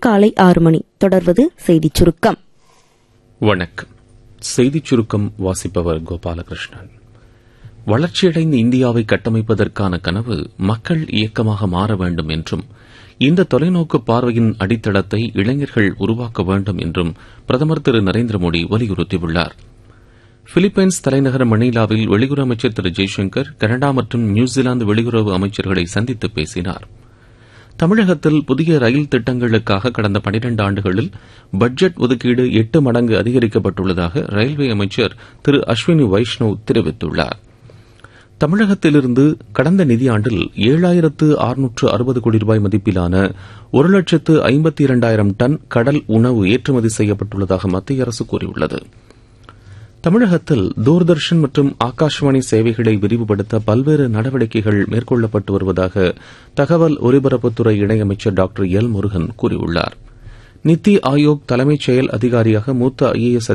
காலை ஆறு மணி தொடர்வது செய்திச் சுருக்கம் வணக்கம் செய்திச் சுருக்கம் வாசிப்பவர் கோபாலகிருஷ்ணன் வளர்ச்சியடைந்த இந்தியாவை கட்டமைப்பதற்கான கனவு மக்கள் இயக்கமாக மாற வேண்டும் என்றும் இந்த தொலைநோக்கு பார்வையின் அடித்தளத்தை இளைஞர்கள் உருவாக்க வேண்டும் என்றும் பிரதமர் திரு நரேந்திர மோடி வலியுறுத்தியுள்ளார் பிலிப்பைன்ஸ் தலைநகர் மணிலாவில் வெளியுறவு அமைச்சர் திரு ஜெய்சங்கர் கனடா மற்றும் நியூசிலாந்து வெளியுறவு அமைச்சர்களை சந்தித்து பேசினார் தமிழகத்தில் புதிய ரயில் திட்டங்களுக்காக கடந்த பனிரண்டு ஆண்டுகளில் பட்ஜெட் ஒதுக்கீடு எட்டு மடங்கு அதிகரிக்கப்பட்டுள்ளதாக ரயில்வே அமைச்சர் திரு அஸ்வினி வைஷ்ணவ் தெரிவித்துள்ளார் தமிழகத்திலிருந்து கடந்த நிதியாண்டில் ஏழாயிரத்து அறுநூற்று அறுபது கோடி ரூபாய் மதிப்பிலான ஒரு லட்சத்து ஐம்பத்தி இரண்டாயிரம் டன் கடல் உணவு ஏற்றுமதி செய்யப்பட்டுள்ளதாக மத்திய அரசு கூறியுள்ளது தமிழகத்தில் தூர்தர்ஷன் மற்றும் ஆகாஷவாணி சேவைகளை விரிவுபடுத்த பல்வேறு நடவடிக்கைகள் மேற்கொள்ளப்பட்டு வருவதாக தகவல் ஒலிபரப்புத்துறை இணையமைச்சர் டாக்டர் எல் முருகன் கூறியுள்ளார் நித்தி ஆயோக் தலைமைச் செயல் அதிகாரியாக மூத்த ஐஏஎஸ்